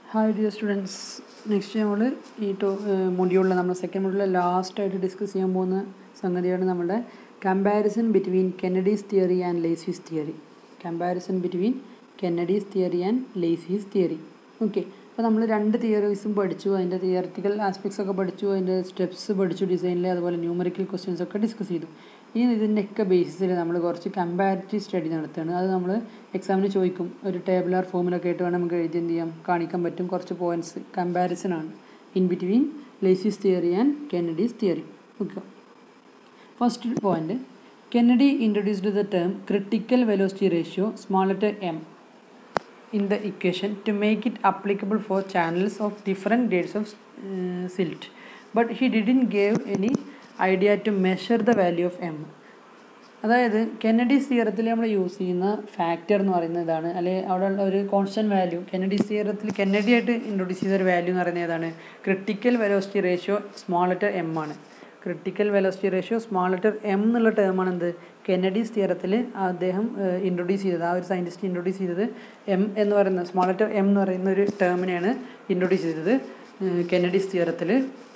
Hi dear students next നമ്മൾ ഈ to മൊഡ്യൂളിൽ നമ്മൾ സെക്കൻഡ് മൊഡ്യൂളിൽ ലാസ്റ്റായിട്ട് ഡിസ്കസ് ചെയ്യാൻ പോകുന്ന സംഗതിയാണ് നമ്മുടെ comparison between Kennedy's theory and Lacey's theory comparison between Kennedy's theory and Lacey's theory okay അപ്പോൾ നമ്മൾ രണ്ട് തിയറീസും പഠിച്ചു അതിൻ്റെ തിയററ്റിക്കൽ ആസ്പെക്ട്സ് ഒക്കെ പഠിച്ചു അതിൻ്റെ സ്റ്റെപ്സ് പഠിച്ചു ഡിസൈനിൽ അതുപോലെ ന്യൂമറിക്കൽ ക്വസ്റ്റ്യൻസ് ഒക്കെ ഡിസ്കസ് ചെയ്തു ഇനി ഇതിൻ്റെയൊക്കെ ബേസിസിൽ നമ്മൾ കുറച്ച് കമ്പാരിറ്റീവ് സ്റ്റഡി നടത്തുകയാണ് അത് നമ്മൾ എക്സാമിന് ചോദിക്കും ഒരു ടേബിളാർ ഫോമിലൊക്കെ ആയിട്ട് വേണം നമുക്ക് എഴുതി എന്ത് ചെയ്യാം കാണിക്കാൻ പറ്റും കുറച്ച് പോയിൻറ്റ്സ് കമ്പാരിസൺ ആണ് in between Lacey's theory and Kennedy's theory okay first point Kennedy introduced the term critical velocity ratio small letter m in the equation to make it applicable for channels of different grades of uh, silt but he didn't give any idea to measure the value of m അതായത് Kennedy's തിയറത്തിൽ നമ്മൾ use ചെയ്യുന്ന factor എന്ന് പറയുന്നത് ഇതാണ് അല്ലെങ്കിൽ അവിടെ ഉള്ള ഒരു കോൺസ്റ്റൻറ്റ് വാല്യൂ കെന്നഡീസ് തിയറത്തിൽ കെന്നഡി ആയിട്ട് ഇൻട്രൊഡ്യൂസ് ചെയ്ത ഒരു വാല്യൂ എന്ന് പറയുന്നത് ഏതാണ് critical velocity ratio small letter m ആണ് critical velocity ratio small letter m എന്നുള്ള ടേമാണ് എന്ത് കെന്നഡീസ് തിയറത്തിൽ അദ്ദേഹം ഇൻട്രൊഡ്യൂസ് ചെയ്തത് ആ ഒരു സയൻറ്റിസ്റ്റ് ഇൻട്രൊഡ്യൂസ് ചെയ്തത് എം എന്ന് പറയുന്ന സ്മോൾ ലെറ്റർ എം എന്ന് പറയുന്ന ഒരു ടേമിനെയാണ് ഇൻട്രൊഡ്യൂസ് ചെയ്തത് കെന്നഡീസ് തിയറത്തിൽ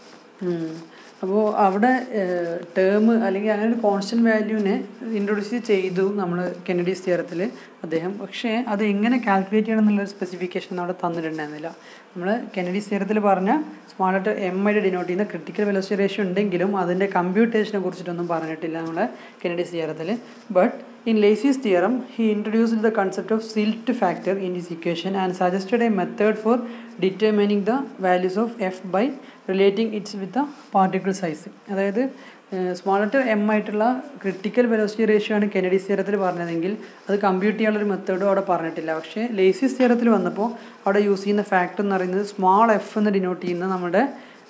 അപ്പോൾ അവിടെ ടേം അല്ലെങ്കിൽ അങ്ങനെ ഒരു കോൺസ്റ്റൻറ്റ് വാല്യൂവിനെ ഇൻട്രൊഡ്യൂസ് ചെയ്തു നമ്മൾ കെന്നഡീസ് തിയറത്തിൽ അദ്ദേഹം പക്ഷേ അത് എങ്ങനെ കാൽക്കുലേറ്റ് ചെയ്യണം എന്നുള്ളൊരു സ്പെസിഫിക്കേഷൻ അവിടെ തന്നിട്ടുണ്ടായിരുന്നില്ല നമ്മൾ കെന്നഡീസ് തിയറത്തിൽ പറഞ്ഞ സ്മോൾ ലെറ്റർ എം ആയിട്ട് ഡിനോട്ട് ചെയ്യുന്ന ക്രിട്ടിക്കൽ വെലോസിറ്റി റേഷ്യോ ഉണ്ടെങ്കിലും അതിൻ്റെ കമ്പ്യൂട്ടേഷനെ കുറിച്ചിട്ടൊന്നും പറഞ്ഞിട്ടില്ല നമ്മൾ കെന്നഡീസ് തിയറത്തിൽ but in Lacey's theorem he introduced the concept of silt factor in his equation and suggested a method for determining the values of f by relating its with the particle size അതായത് small letter m ആയിട്ടുള്ള critical velocity ratio ആണ് Kennedy's തിയറത്തിൽ പറഞ്ഞതെങ്കിൽ അത് compute ചെയ്യാനുള്ള ഒരു മെത്തേഡും അവിടെ പറഞ്ഞിട്ടില്ല പക്ഷേ ലേസീസ് തിയറത്തിൽ വന്നപ്പോൾ അവിടെ യൂസ് ചെയ്യുന്ന ഫാക്ടർ എന്ന് പറയുന്നത് സ്മോൾ എഫ് എന്ന് ഡിനോട്ട് ചെയ്യുന്ന നമ്മുടെ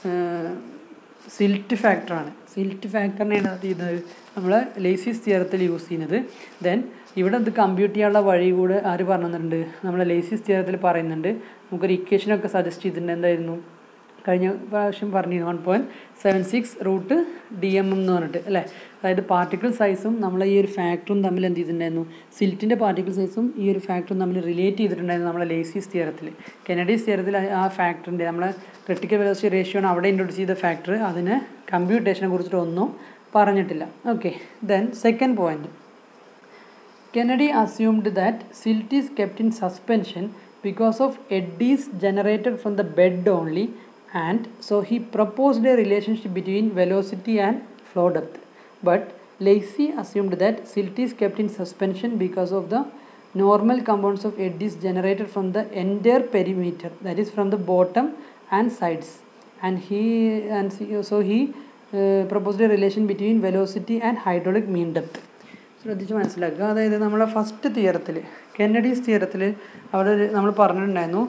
സിൽറ്റ് ഫാക്ടറാണ് സിൽറ്റ് ഫാക്ടറിനെയാണ് അത് ചെയ്യുന്നത് നമ്മൾ ലേസീസ് തിയറത്തിൽ യൂസ് ചെയ്യുന്നത് ദെൻ ഇവിടെ ഇത് കമ്പ്യൂട്ട് ചെയ്യാനുള്ള വഴി കൂടെ ആര് പറഞ്ഞു തന്നിട്ടുണ്ട് നമ്മൾ ലേസീസ് തിയറത്തിൽ പറയുന്നുണ്ട് നമുക്കൊരു ഇക്വേഷനൊക്കെ സജസ്റ്റ് ചെയ്തിട്ടുണ്ട് എന്തായിരുന്നു കഴിഞ്ഞ പ്രാവശ്യം പറഞ്ഞിരുന്നു one point seven six root d m m എന്ന് പറഞ്ഞിട്ട് അല്ലേ അതായത് പാർട്ടിക്കിൾ സൈസും നമ്മൾ ഈ ഒരു ഫാക്ടറും തമ്മിൽ എന്ത് ചെയ്തിട്ടുണ്ടായിരുന്നു സിൽറ്റിൻ്റെ പാർട്ടിക്കിൾ സൈസും ഈ ഒരു ഫാക്ടറും തമ്മിൽ റിലേറ്റ് ചെയ്തിട്ടുണ്ടായിരുന്നു നമ്മളെ ലേസീസ് തിയറത്തിൽ കെനഡീസ് തിയറത്തിൽ ആ ഫാക്ടറിൻ്റെ നമ്മളെ ക്രിട്ടിക്കൽ വെലോസിറ്റി റേഷ്യോ ആണ് അവിടെ ഇൻട്രൊഡ്യൂസ് ചെയ്ത ഫാക്ടർ അതിന് കമ്പ്യൂട്ടേഷനെ കുറിച്ചിട്ട് ഒന്നും പറഞ്ഞിട്ടില്ല okay then second point Kennedy assumed that silt is kept in suspension because of eddies generated from the bed only and so he proposed a relationship between velocity and flow depth but Lacey assumed that silt is kept in suspension because of the normal compounds of eddies generated from the entire perimeter that is from the bottom and sides and he and so he uh, proposed a relation between velocity and hydraulic mean depth ശ്രദ്ധിച്ച് മനസ്സിലാക്കുക അതായത് നമ്മളെ first തിയറത്തിൽ Kennedy's തിയറത്തിൽ അവിടെ നമ്മൾ പറഞ്ഞിട്ടുണ്ടായിരുന്നു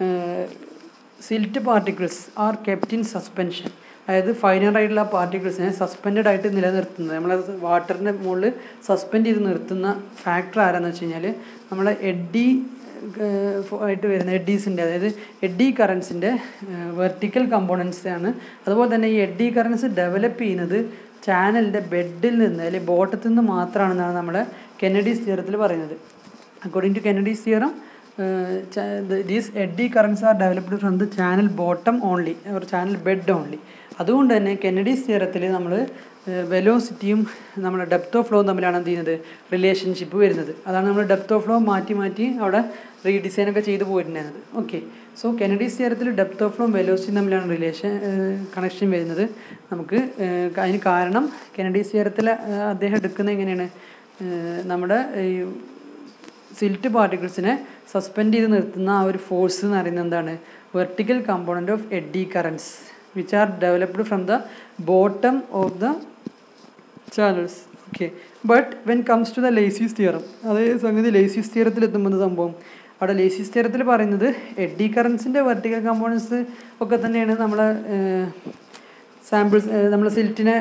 silt particles are kept in suspension അതായത് finer ആയിട്ടുള്ള പാർട്ടിക്കിൾസിനെ സസ്പെൻഡ് ആയിട്ട് നിലനിർത്തുന്നത് നമ്മൾ വാട്ടറിൻ്റെ മുകളിൽ സസ്പെൻഡ് ചെയ്ത് നിർത്തുന്ന ഫാക്ടർ ആരാന്ന് വെച്ച് കഴിഞ്ഞാൽ നമ്മളെ എഡ്ഡി ആയിട്ട് വരുന്ന എഡ്ഡീസിൻ്റെ അതായത് എഡ്ഡി കറൻസിൻ്റെ വെർട്ടിക്കൽ കമ്പോണൻസ് ആണ് അതുപോലെ തന്നെ ഈ എഡ്ഡി കറൻസ് ഡെവലപ്പ് ചെയ്യുന്നത് ചാനലിൻ്റെ ബെഡിൽ നിന്ന് അല്ലെങ്കിൽ ബോട്ടത്തിൽ നിന്ന് മാത്രമാണെന്നാണ് നമ്മുടെ കെന്നഡീസ് തിയറത്തിൽ പറയുന്നത് according to Kennedy's theorem these eddy currents are developed from the channel bottom only or channel bed only അതുകൊണ്ട് തന്നെ കെന്നഡീസ് തിയറത്തിൽ നമ്മൾ വെലോസിറ്റിയും നമ്മുടെ ഡെപ്ത് ഓഫ് ഫ്ലോയും തമ്മിലാണ് എന്ത് ചെയ്യുന്നത് റിലേഷൻഷിപ്പ് വരുന്നത് അതാണ് നമ്മൾ ഡെപ്ത് ഓഫ് ഫ്ലോ മാറ്റി മാറ്റി അവിടെ റീഡിസൈൻ ഒക്കെ ചെയ്തു പോയിട്ടുണ്ടായിരുന്നത് ഓക്കെ സോ കെനഡീസ് തിയറത്തിൽ ഡെപ്ത് ഓഫ് ഫ്ലോയും വെലോസിറ്റിയും തമ്മിലാണ് റിലേഷൻ കണക്ഷൻ വരുന്നത് നമുക്ക് അതിന് കാരണം കെനഡീസ് തിയറത്തിൽ അദ്ദേഹം എടുക്കുന്നത് എങ്ങനെയാണ് നമ്മുടെ ഈ സിൽറ്റ് പാർട്ടിക്കിൾസിനെ സസ്പെൻഡ് ചെയ്ത് നിർത്തുന്ന ആ ഒരു ഫോഴ്സ് എന്ന് പറയുന്നത് എന്താണ് vertical component of eddy currents which are developed from the bottom of the channels okay but when comes to the Lacey's theorem അതായത് സംഗതി ലേസീസ് തിയറത്തിൽ എത്തുമ്പോൾ സംഭവം അവിടെ ലേസീസ് തിയറത്തിൽ പറയുന്നത് എഡ്ഡി കറൻസിൻ്റെ വെർട്ടിക്കൽ കമ്പോണൻസ് ഒക്കെ തന്നെയാണ് നമ്മളെ സാമ്പിൾസ് നമ്മളെ സിൽറ്റിനെ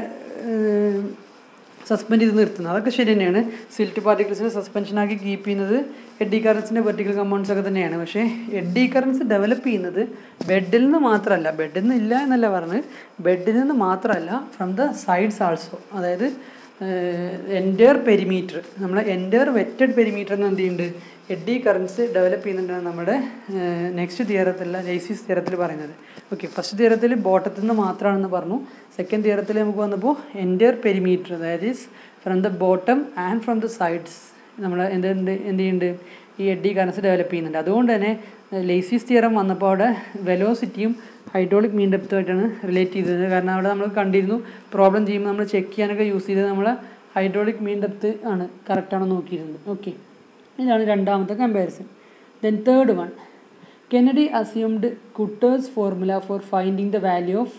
സസ്പെൻഡ് ചെയ്ത് നിർത്തുന്നത് അതൊക്കെ ശരി തന്നെയാണ് സിൽറ്റ് പാർട്ടിക്കിൾസിനെ സസ്പെൻഷനാക്കി കീപ്പ് ചെയ്യുന്നത് എഡ്ഡി കറൻസിൻ്റെ വെർട്ടിക്കൽ കമ്പൗണ്ട്സ് ഒക്കെ തന്നെയാണ് പക്ഷേ എഡ്ഡി കറൻസ് ഡെവലപ്പ് ചെയ്യുന്നത് ബെഡിൽ നിന്ന് മാത്രമല്ല ബെഡിൽ നിന്ന് ഇല്ല എന്നല്ല പറഞ്ഞത് ബെഡിൽ നിന്ന് മാത്രമല്ല ഫ്രം ദ സൈഡ്സ് ആൾസോ അതായത് എൻറ്റയർ പെരിമീറ്റർ നമ്മളെ എൻറ്റയർ വെറ്റഡ് പെരിമീറ്റർ എന്ന് എന്ത് ചെയ്യുന്നുണ്ട് എഡ്ഡി കറൻസ് ഡെവലപ്പ് ചെയ്യുന്നുണ്ടെന്ന് നമ്മുടെ നെക്സ്റ്റ് തിയറത്തിലുള്ള ലൈസിസ് തിയറത്തിൽ പറയുന്നത് ഓക്കെ ഫസ്റ്റ് തിയറത്തിൽ ബോട്ടത്തിൽ നിന്ന് മാത്രമാണെന്ന് പറഞ്ഞു സെക്കൻഡ് തിയറത്തിൽ നമുക്ക് വന്നപ്പോൾ എൻറ്റയർ പെരിമീറ്റർ അതായത് from the bottom and from the sides നമ്മൾ എന്തുണ്ട് എന്ത് ചെയ്യുന്നുണ്ട് ഈ എഡ്ഡി കറൻസ് ഡെവലപ്പ് ചെയ്യുന്നുണ്ട് അതുകൊണ്ട് തന്നെ ലേസീസ് തിയറം വന്നപ്പോൾ അവിടെ വെലോസിറ്റിയും ഹൈഡ്രോളിക് മീൻ ഡെപ്തുമായിട്ടാണ് റിലേറ്റ് ചെയ്തത് കാരണം അവിടെ നമ്മൾ കണ്ടിരുന്നു പ്രോബ്ലം ചെയ്യുമ്പോൾ നമ്മൾ ചെക്ക് ചെയ്യാനൊക്കെ യൂസ് ചെയ്തത് നമ്മൾ ഹൈഡ്രോളിക് മീൻ ഡെപ്ത് ആണ് കറക്റ്റാണോ നോക്കിയിരുന്നത് ഓക്കെ ഇതാണ് രണ്ടാമത്തെ comparison then third one Kennedy assumed Kutter's formula for finding the value of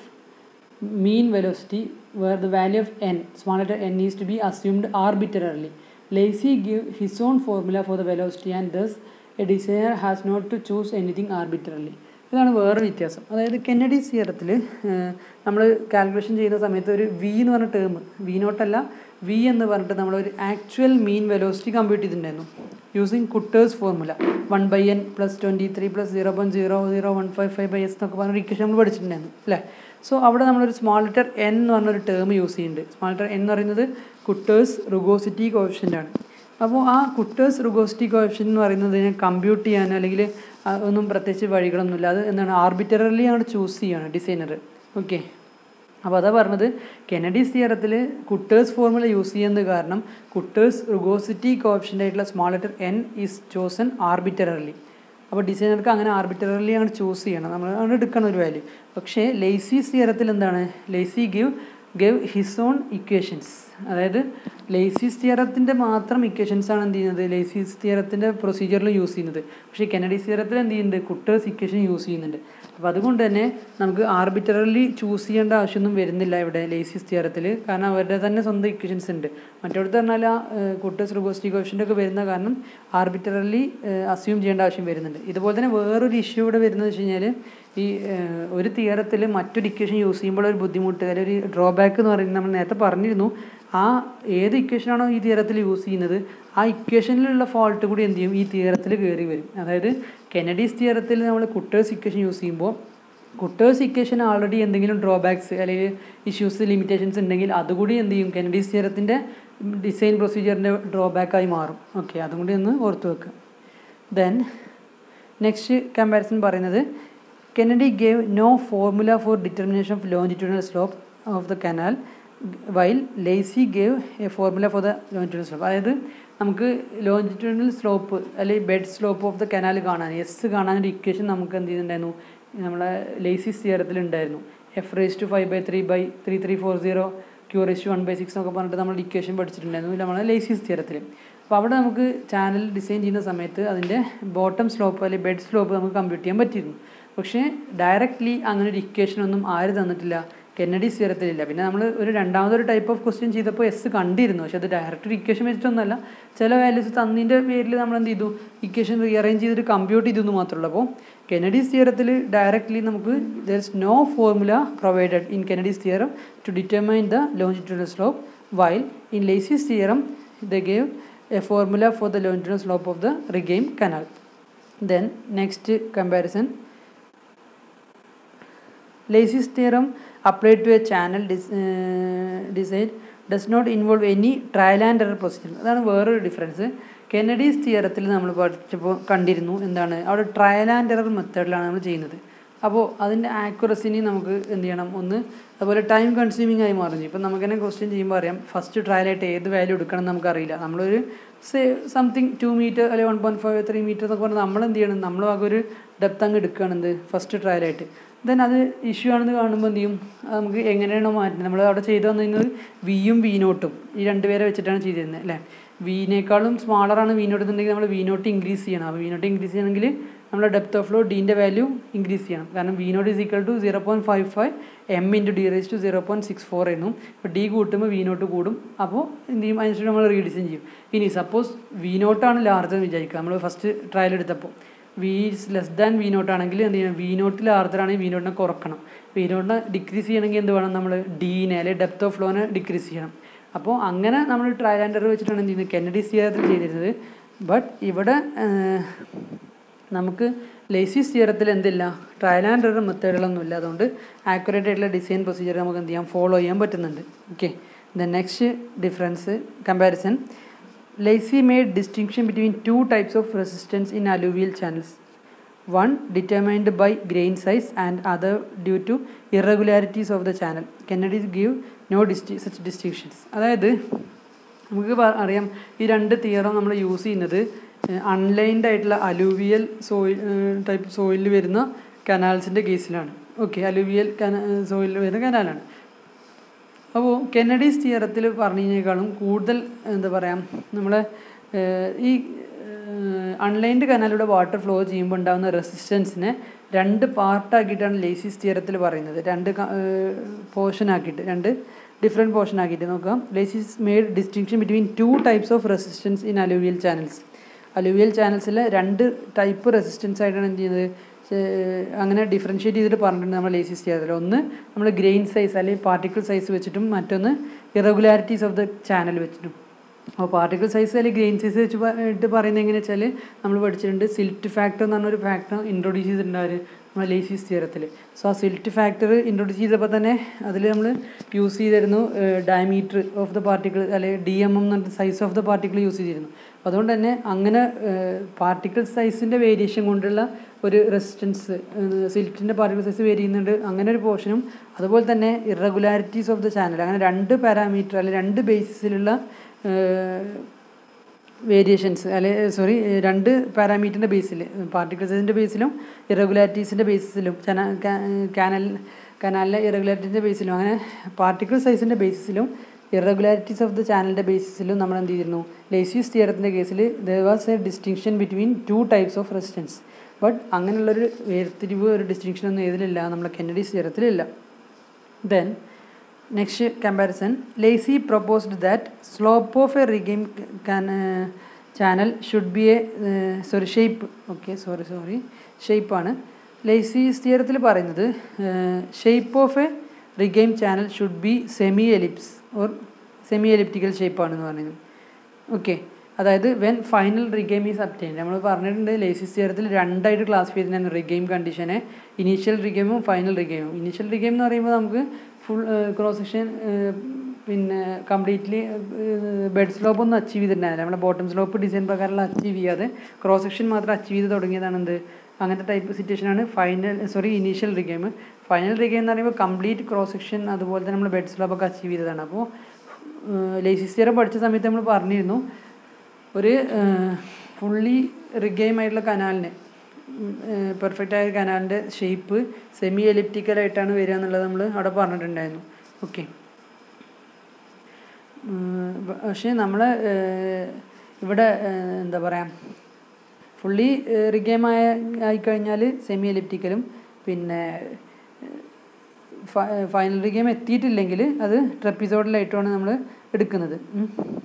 mean velocity where the value of n small letter n is to be assumed arbitrarily Lacey gave his own formula for the velocity and thus a designer has not to choose anything arbitrarily ഇതാണ് വേറെ വ്യത്യാസം അതായത് Kennedy സിയറത്തിൽ നമ്മൾ calculation ചെയ്യുന്ന സമയത്ത് ഒരു V എന്ന് പറഞ്ഞ ടേം വി നോട്ടല്ല വി എന്ന് പറഞ്ഞിട്ട് നമ്മളൊരു ആക്ച്വൽ മീൻ വെലോസിറ്റി കമ്പ്യൂട്ട് ചെയ്തിട്ടുണ്ടായിരുന്നു using Kutter's formula one by n plus twenty three plus zero point zero zero one five five by s എന്നൊക്കെ പറഞ്ഞ ഇക്വേഷൻ നമ്മൾ പഠിച്ചിട്ടുണ്ടായിരുന്നു അല്ലേ സോ അവിടെ നമ്മളൊരു സ്മാൾ ലെറ്റർ എൻ എന്ന് പറഞ്ഞൊരു ടേം യൂസ് ചെയ്യുന്നുണ്ട് സ്മാൾ ലെറ്റർ എൻ എന്ന് പറയുന്നത് കുട്ടേഴ്സ് റുഗോസിറ്റി കോഫിഷ്യൻ്റ് ആണ് അപ്പോൾ ആ കുട്ടേഴ്സ് റുഗോസിറ്റി കോഫിഷ്യൻ എന്ന് പറയുന്നതിനെ കമ്പ്യൂട്ട് ചെയ്യാൻ അല്ലെങ്കിൽ ഒന്നും പ്രത്യേകിച്ച് വഴികളൊന്നുമില്ല അത് എന്താണ് ആർബിറ്ററലി ആണ് ചൂസ് ചെയ്യാണ് ഡിസൈനർ ഓക്കെ അപ്പോൾ അതാ പറഞ്ഞത് കെനഡീസ് തിയറത്തിൽ കുട്ടേഴ്സ് ഫോർമുല യൂസ് ചെയ്യുന്നത് കാരണം കുട്ടേഴ്സ് റുഗോസിറ്റി കോഫിഷ്യൻ്റ് ആയിട്ടുള്ള small letter n is chosen arbitrarily അപ്പോൾ ഡിസൈനർക്ക് അങ്ങനെ ആർബിറ്ററലി അങ്ങോട്ട് ചൂസ് ചെയ്യണം നമ്മൾ അങ്ങനെ എടുക്കണം ഒരു വാല്യൂ പക്ഷേ ലേസീസ് തിയറത്തിൽ എന്താണ് Lacey give give his own equations അതായത് ലേസീസ് തിയറത്തിൻ്റെ മാത്രം ഇക്വേഷൻസ് ആണ് എന്ത് ചെയ്യുന്നത് ലേസീസ് തിയറത്തിൻ്റെ പ്രൊസീജിയറിൽ യൂസ് ചെയ്യുന്നത് പക്ഷേ കെനഡീസ് തിയറത്തിൽ എന്ത് ചെയ്യുന്നുണ്ട് കുട്ടേഴ്സ് ഇക്വേഷൻ യൂസ് ചെയ്യുന്നുണ്ട് അപ്പോൾ അതുകൊണ്ട് തന്നെ നമുക്ക് ആർബിറ്ററലി ചൂസ് ചെയ്യേണ്ട ആവശ്യമൊന്നും വരുന്നില്ല ഇവിടെ ലേസീസ് തിയറത്തിൽ കാരണം അവരുടെ തന്നെ സ്വന്തം ഇക്വേഷൻസ് ഉണ്ട് മറ്റോടത്ത് പറഞ്ഞാൽ ആ കുട്ടേഴ്സ് റുഗോസ്റ്റി കോഫിഷ്യൻ്റ് ഒക്കെ വരുന്ന കാരണം ആർബിറ്ററലി അസ്യൂം ചെയ്യേണ്ട ആവശ്യം വരുന്നുണ്ട് ഇതുപോലെ തന്നെ വേറൊരു ഇഷ്യൂ ഇവിടെ വരുന്നത് വെച്ച് കഴിഞ്ഞാൽ ഈ ഒരു തിയറത്തിൽ മറ്റൊരു ഇക്വേഷൻ യൂസ് ചെയ്യുമ്പോൾ ഒരു ബുദ്ധിമുട്ട് അല്ലെങ്കിൽ ഒരു ഡ്രോബാക്ക് എന്ന് പറയുന്നത് നമ്മൾ നേരത്തെ പറഞ്ഞിരുന്നു ആ ഏത് ഇക്വേഷനാണോ ഈ തിയറത്തിൽ യൂസ് ചെയ്യുന്നത് ആ ഇക്വേഷനിലുള്ള ഫോൾട്ട് കൂടി എന്ത് ചെയ്യും ഈ തിയറത്തിൽ കയറി വരും അതായത് കെനഡീസ് തിയറത്തിൽ നമ്മൾ കുട്ടേഴ്സ് ഇക്വേഷൻ യൂസ് ചെയ്യുമ്പോൾ കുട്ടേഴ്സ് ഇക്വേഷൻ ആൾറെഡി എന്തെങ്കിലും ഡ്രോബാക്സ് അല്ലെങ്കിൽ ഇഷ്യൂസ് ലിമിറ്റേഷൻസ് ഉണ്ടെങ്കിൽ അതുകൂടി എന്ത് ചെയ്യും കെനഡീസ് തിയറത്തിൻ്റെ ഡിസൈൻ പ്രൊസീജിയറിൻ്റെ ഡ്രോബാക്കായി മാറും ഓക്കെ അതും കൂടി ഒന്ന് ഓർത്ത് വെക്കുക ദെൻ നെക്സ്റ്റ് കമ്പാരിസൺ പറയുന്നത് Kennedy gave no formula for determination of longitudinal slope of the canal while Lacey gave a formula for the longitudinal slope അതായത് നമുക്ക് ലോഞ്ചിറ്റ്യൂണൽ സ്ലോപ്പ് അല്ലെങ്കിൽ bed slope of the canal കാണാൻ S കാണാൻ ഒരു equation നമുക്ക് എന്ത് ചെയ്തിട്ടുണ്ടായിരുന്നു നമ്മളെ ലേസിസ് തിയറത്തിൽ ഉണ്ടായിരുന്നു f raise to five by three by three three four zero q raise to one by six എന്നൊക്കെ പറഞ്ഞിട്ട് നമ്മൾ ഇക്വേഷൻ പഠിച്ചിട്ടുണ്ടായിരുന്നു നമ്മളെ ലേസിസ് തിയറത്തിൽ അപ്പോൾ അവിടെ നമുക്ക് ചാനൽ ഡിസൈൻ ചെയ്യുന്ന സമയത്ത് അതിൻ്റെ ബോട്ടം സ്ലോപ്പ് അല്ലെങ്കിൽ ബെഡ് സ്ലോപ്പ് നമുക്ക് കമ്പ്യൂട്ട് ചെയ്യാൻ പറ്റിയിരുന്നു പക്ഷേ ഡയറക്റ്റ്ലി അങ്ങനെ ഒരു ഇക്വേഷൻ ഒന്നും ആര് തന്നിട്ടില്ല കെന്നഡി സ്ഥിരത്തിലില്ല പിന്നെ നമ്മൾ ഒരു രണ്ടാമതൊരു ടൈപ്പ് ഓഫ് ക്വസ്റ്റ്യൻ ചെയ്തപ്പോൾ എസ് കണ്ടിരുന്നു പക്ഷെ അത് ഡയറക്റ്റ് ഒരു ഇക്വേഷൻ വെച്ചിട്ടൊന്നുമല്ല ചില വാല്യൂസ് തന്നതിൻ്റെ പേരിൽ നമ്മൾ എന്ത് ചെയ്തു ഇക്വേഷൻ റീഅറേഞ്ച് ചെയ്തിട്ട് കമ്പ്യൂട്ട് ചെയ്തു എന്ന് മാത്രമേ ഉള്ളൂ അപ്പോൾ കെനഡീസ് തിയറത്തിൽ ഡയറക്റ്റ്ലി നമുക്ക് there is no formula provided in Kennedy's theorem to determine the longitudinal slope while in Lacey's theorem the gave a formula for the longitudinal slope of the regime canal then next comparison Lacey's theorem applied to a channel dis, uh, design does not involve any trial and error procedure അതാണ് വേറൊരു difference Kennedy's തിയറത്തിൽ നമ്മൾ പഠിച്ചപ്പോൾ കണ്ടിരുന്നു എന്താണ് അവിടെ trial and error മെത്തേഡിലാണ് നമ്മൾ ചെയ്യുന്നത് അപ്പോൾ അതിൻ്റെ ആക്യുറസിനെ നമുക്ക് എന്ത് ചെയ്യണം ഒന്ന് അതുപോലെ ടൈം കൺസ്യൂമിംഗ് ആയി മാറുന്നു ഇപ്പം നമുക്ക് തന്നെ ക്വസ്റ്റ്യൻ ചെയ്യുമ്പോൾ അറിയാം ഫസ്റ്റ് ട്രയലായിട്ട് ഏത് വാല്യൂ എടുക്കണം എന്ന് നമുക്കറിയില്ല നമ്മളൊരു സേ സംതിങ് ടു മീറ്റർ അല്ലെങ്കിൽ one point five three metre എന്നൊക്കെ പറഞ്ഞാൽ നമ്മൾ എന്ത് ചെയ്യണം നമ്മൾ ആകെ ഒരു ഡെപ്ത് അങ്ങ് എടുക്കുകയാണ് എന്ത് ഫസ്റ്റ് ട്രയലായിട്ട് ദെൻ അത് ഇഷ്യൂ ആണെന്ന് കാണുമ്പോൾ എന്ത് ചെയ്യും അത് നമുക്ക് എങ്ങനെയാണോ മാറ്റുന്നത് നമ്മൾ അവിടെ ചെയ്തു വന്നിരുന്നത് വിയും വി നോട്ടും ഈ രണ്ട് പേരെ വെച്ചിട്ടാണ് ചെയ്തിരുന്നത് അല്ലേ വിനേക്കാളും സ്മാളറാണ് വി നോട്ട് എന്നുണ്ടെങ്കിൽ നമ്മൾ വി നോട്ട് ഇൻക്രീസ് ചെയ്യണം അപ്പോൾ വി നോട്ട് ഇൻക്രീസ് ചെയ്യണമെങ്കിൽ നമ്മൾ ഡെപ്ത് ഓഫ് ഫ്ലോ ഡീൻ്റെ വാല്യൂ ഇൻക്രീസ് ചെയ്യണം കാരണം v naught is equal to zero point five five m into d raise to zero point six four ആയിരുന്നു അപ്പോൾ ഡി കൂട്ടുമ്പോൾ വി നോട്ട് കൂടും അപ്പോൾ എന്ത് ചെയ്യും അതിനുശേഷം നമ്മൾ റീഡിസൈൻ ചെയ്യും ഇനി സപ്പോസ് വി നോട്ടാണ് ലാർജർ എന്ന് വിചാരിക്കുക നമ്മൾ ഫസ്റ്റ് ട്രയൽ എടുത്തപ്പോൾ v is less than v naught ആണെങ്കിൽ എന്ത് ചെയ്യണം വി നോട്ടിൽ ആർദ്രാണെങ്കിൽ വി നോട്ടിനെ കുറക്കണം വി നോട്ടിനെ ഡിക്രീസ് ചെയ്യണമെങ്കിൽ എന്ത് വേണം നമ്മൾ ഡീനെ അല്ലെങ്കിൽ ഡെപ്ത് ഓഫ് ഫ്ലോനെ ഡിക്രീസ് ചെയ്യണം അപ്പോൾ അങ്ങനെ നമ്മൾ ട്രയൽ ആൻഡ് എറർ വെച്ചിട്ടാണ് എന്ത് ചെയ്യുന്നത് കെന്നഡി തിയറത്തിൽ ചെയ്തിരുന്നത് ബട്ട് ഇവിടെ നമുക്ക് ലേസീസ് തിയറത്തിൽ എന്തില്ല ട്രയൽ ആൻഡ് എറർ മെത്തേഡുകളൊന്നുമില്ല അതുകൊണ്ട് ആക്യുറേറ്റ് ആയിട്ടുള്ള ഡിസൈൻ പ്രൊസീജിയർ നമുക്ക് എന്ത് ചെയ്യാം ഫോളോ ചെയ്യാൻ പറ്റുന്നുണ്ട് okay the next difference comparison Lacey made distinction between two types of resistance in alluvial channels one determined by grain size and other due to irregularities of the channel Kennedy's give no disti such distinctions അതായത് നമുക്ക് പ- അറിയാം ഈ രണ്ട് തിയറും നമ്മൾ use ചെയ്യുന്നത് unlined ആയിട്ടുള്ള alluvial soil type സോയിലിൽ വരുന്ന കനാൽസിൻ്റെ കേസിലാണ് ഓക്കെ അലൂവിയൽ കന സോയിലിൽ വരുന്ന കനാലാണ് അപ്പോൾ കെന്നഡീസ് തിയറത്തിൽ പറഞ്ഞതിനേക്കാളും കൂടുതൽ എന്താ പറയുക നമ്മളെ ഏഹ്, ഈ അൺലൈൻഡ് കനാലിലൂടെ വാട്ടർ ഫ്ലോ ചെയ്യുമ്പോൾ ഉണ്ടാകുന്ന റെസിസ്റ്റൻസിനെ രണ്ട് പാർട്ടാക്കിയിട്ടാണ് ലേസിസ് തിയറത്തിൽ പറയുന്നത് രണ്ട് പോർഷൻ ആക്കിയിട്ട് രണ്ട് ഡിഫറെൻറ്റ് പോർഷൻ ആക്കിയിട്ട് നോക്കാം Lacey's made distinction between two types of resistance in alluvial channels alluvial ചാനൽസിൽ രണ്ട് ടൈപ്പ് റെസിസ്റ്റൻസ് ആയിട്ടാണ് എന്ത് ചെയ്യുന്നത് ഏഹ് അങ്ങനെ ഡിഫറൻഷ്യേറ്റ് ചെയ്തിട്ട് പറഞ്ഞിട്ടുണ്ട് നമ്മൾ ലേസിസ് തിയറത്തിൽ ഒന്ന് നമ്മൾ ഗ്രെയിൻ സൈസ് അല്ലെങ്കിൽ പാർട്ടിക്കിൾ സൈസ് വെച്ചിട്ടും മറ്റൊന്ന് ഇറഗുലാരിറ്റീസ് ഓഫ് ദ ചാനൽ വെച്ചിട്ടും അപ്പോൾ പാർട്ടിക്കിൾ സൈസ് അല്ലെങ്കിൽ ഗ്രെയിൻ സൈസ് വെച്ച് പ- ഇട്ട് പറയുന്നത് എങ്ങനെയാ വെച്ചാൽ നമ്മൾ പഠിച്ചിട്ടുണ്ട് സിൽറ്റ് ഫാക്ടർ എന്ന് പറഞ്ഞൊരു ഫാക്ടർ ഇൻട്രൊഡ്യൂസ് ചെയ്തിട്ടുണ്ട് അവർ നമ്മുടെ ലേസീസ് തിയറത്തിൽ സോ ആ സിൽറ്റ് ഫാക്ടർ ഇൻട്രൊഡ്യൂസ് ചെയ്തപ്പോൾ തന്നെ അതിൽ നമ്മൾ യൂസ് ചെയ്തിരുന്നു ഡയമീറ്റർ ഓഫ് ദ പാർട്ടിക്കിൾ അല്ലെങ്കിൽ ഡി എം എം എന്ന് പറഞ്ഞ size of the particle use ചെയ്തിരുന്നു അപ്പോൾ അതുകൊണ്ട് തന്നെ അങ്ങനെ പാർട്ടിക്കിൾ സൈസിൻ്റെ വേരിയേഷൻ കൊണ്ടുള്ള ഒരു റെസിസ്റ്റൻസ് സിൽറ്റിൻ്റെ പാർട്ടിക്കിൾ സൈസ് വേരി ചെയ്യുന്നുണ്ട് അങ്ങനെ ഒരു പോർഷനും അതുപോലെ തന്നെ ഇറഗുലാരിറ്റീസ് ഓഫ് ദ ചാനൽ അങ്ങനെ രണ്ട് പാരാമീറ്റർ അല്ലെങ്കിൽ രണ്ട് ബേസിസിലുള്ള വേരിയേഷൻസ് അല്ലെ സോറി രണ്ട് പാരാമീറ്ററിൻ്റെ ബേസിൽ പാർട്ടിക്കിൾ സൈസിൻ്റെ ബേസിലും ഇറഗുലാരിറ്റീസിൻ്റെ ബേസിസിലും കാനൽ കനാലിലെ ഇറഗുലാരിറ്റീസിൻ്റെ ബേസിലും അങ്ങനെ പാർട്ടിക്കിൾ സൈസിൻ്റെ ബേസിസിലും ഇറഗുലാരിറ്റീസ് ഓഫ് ദ ചാനലിൻ്റെ ബേസിസിലും നമ്മൾ എന്ത് ചെയ്തിരുന്നു ലേസീസ് തിയറത്തിൻ്റെ കേസിൽ there was a distinction between two types of resistance but അങ്ങനെയുള്ളൊരു വേർതിരിവ് ഒരു ഡിസ്റ്റിങ്ഷൻ ഒന്നും ഏതിലില്ല നമ്മുടെ കെന്നഡീസ് തിയറത്തിലില്ല then next comparison Lacey proposed that slope of a regime channel should be a sorry shape okay sorry sorry ഷേപ്പാണ് Lacey തിയറത്തിൽ പറയുന്നത് shape of a regime channel should be semi ellipse or semi elliptical ഷേപ്പാണെന്ന് പറയുന്നത് okay അതായത് when final regime is obtained നമ്മൾ പറഞ്ഞിട്ടുണ്ട് Lacey's തിയറത്തിൽ രണ്ടായിട്ട് ക്ലാസിഫൈ ചെയ്തിട്ടുണ്ട് റിഗെയിം കണ്ടീഷനെ ഇനീഷ്യൽ റിഗെയിമും ഫൈനൽ റിഗെയിമും ഇനീഷ്യൽ റിഗെയിം എന്ന് പറയുമ്പോൾ നമുക്ക് ഫുൾ ക്രോസ് സെക്ഷൻ പിന്നെ കംപ്ലീറ്റ്ലി ബെഡ് സ്ലോപ്പ് ഒന്നും അച്ചീവ് ചെയ്തിട്ടുണ്ടായില്ല നമ്മുടെ ബോട്ടം സ്ലോപ്പ് ഡിസൈൻ പ്രകാരമുള്ള അച്ചീവ് ചെയ്യാതെ ക്രോസ് സെക്ഷൻ മാത്രം അച്ചീവ് ചെയ്ത് തുടങ്ങിയതാണ് എന്ത് അങ്ങനത്തെ ടൈപ്പ് സിറ്റുവേഷനാണ് final sorry initial regime final regime എന്ന് പറയുമ്പോൾ കംപ്ലീറ്റ് ക്രോസ് സെക്ഷൻ അതുപോലെ തന്നെ നമ്മൾ ബെഡ് സ്ലോപ്പ് ഒക്കെ അച്ചീവ് ചെയ്തതാണ് അപ്പോൾ ലേസിസ് തിയറം പഠിച്ച സമയത്ത് നമ്മൾ പറഞ്ഞിരുന്നു ഒരു ഫുള്ളി റിഗെയിം ആയിട്ടുള്ള കനാലിന് പെർഫെക്റ്റ് ആയ കനാലിൻ്റെ ഷേപ്പ് സെമി എലിപ്റ്റിക്കലായിട്ടാണ് വരിക എന്നുള്ളത് നമ്മൾ അവിടെ പറഞ്ഞിട്ടുണ്ടായിരുന്നു ഓക്കെ പക്ഷേ നമ്മൾ ഇവിടെ ഏഹ്, എന്താ പറയുക ഫുള്ളി റിഗെയിം ആയ ആയിക്കഴിഞ്ഞാൽ സെമി എലിപ്റ്റിക്കലും പിന്നെ ഫൈനൽ റിഗെയിം എത്തിയിട്ടില്ലെങ്കിൽ അത് ട്രപ്പിസോഡിലായിട്ടുമാണ് നമ്മൾ എടുക്കുന്നത് ഉം.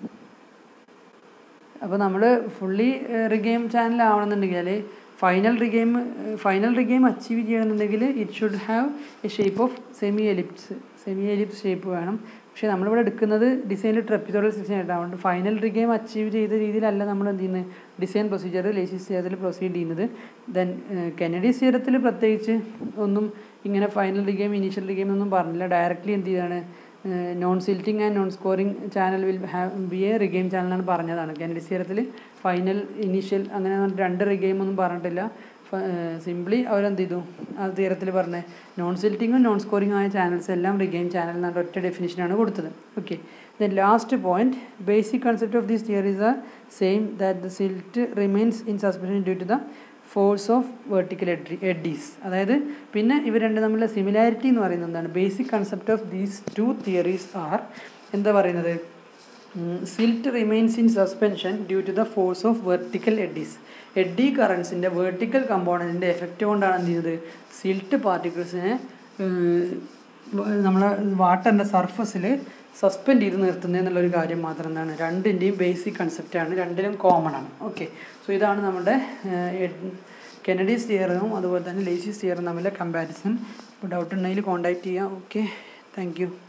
അപ്പോൾ നമ്മൾ ഫുള്ളി റിഗെയിം ചാനൽ ആവണമെന്നുണ്ടെങ്കിൽ final regime final regime achieve ചെയ്യണമെന്നുണ്ടെങ്കിൽ it should have a shape of semi ellipse semi ellipse shape വേണം പക്ഷേ നമ്മളിവിടെ എടുക്കുന്നത് ഡിസൈനിൽ ട്രപ്പിസോഡൽ സെക്ഷൻ ആയിട്ടാണ് അതുകൊണ്ട് ഫൈനൽ റിഗെയിം അച്ചീവ് ചെയ്ത രീതിയിലല്ല നമ്മൾ എന്ത് ചെയ്യുന്നത് ഡിസൈൻ പ്രൊസീജിയർ ലേസിസ് തിയറത്തിൽ പ്രൊസീഡ് ചെയ്യുന്നത് ദെൻ കെനഡി തിയറത്തിൽ പ്രത്യേകിച്ച് ഒന്നും ഇങ്ങനെ ഫൈനൽ റിഗെയിം ഇനീഷ്യൽ റിഗെയിം ഒന്നും പറഞ്ഞില്ല ഡയറക്റ്റ്ലി എന്ത് ചെയ്താണ് non silting and non scouring channel will have be a regime channel എന്നാണ് പറഞ്ഞതാണ് കെനഡി തിയറത്തിൽ ഫൈനൽ ഇനീഷ്യൽ അങ്ങനെ പറഞ്ഞിട്ട് രണ്ട് റിഗെയിം ഒന്നും പറഞ്ഞിട്ടില്ല സിംപ്ലി അവരെന്ത് ചെയ്തു ആ തീരത്തിൽ പറഞ്ഞ നോൺ സിൽറ്റിങ്ങും നോൺ സ്കോറിംഗും ആയ ചാനൽസ് എല്ലാം റിഗെയിം ചാനൽ എന്ന ഒറ്റ ഡെഫിനിഷനാണ് കൊടുത്തത് okay then last point basic concept of these theories are same that the silt remains in suspension due to the force of vertical eddies അതായത് പിന്നെ ഇവർ രണ്ട് തമ്മിലുള്ള സിമിലാരിറ്റി എന്ന് പറയുന്നത് എന്താണ് basic concept of these two theories are എന്താ പറയുന്നത് silt remains in suspension due to the force of vertical eddies eddy കറൻസിൻ്റെ വെർട്ടിക്കൽ കമ്പോണൻറ്റിൻ്റെ എഫക്റ്റ് കൊണ്ടാണ് എന്ത് ചെയ്യുന്നത് സിൽറ്റ് പാർട്ടിക്കിൾസിനെ നമ്മളെ വാട്ടറിൻ്റെ സർഫസിൽ സസ്പെൻഡ് ചെയ്ത് നിർത്തുന്നത് എന്നുള്ളൊരു കാര്യം മാത്രം എന്താണ് രണ്ടിൻ്റെയും ബേസിക് കൺസെപ്റ്റാണ് രണ്ടിലും കോമൺ ആണ് ഓക്കെ സോ ഇതാണ് നമ്മുടെ കെനഡീസ് തിയറും അതുപോലെ തന്നെ ലേസീസ് തിയറും തമ്മിലെ കമ്പാരിസൺ ഇപ്പോൾ ഡൗട്ട് ഉണ്ടെങ്കിൽ കോൺടാക്ട് ചെയ്യാം ഓക്കെ താങ്ക് യു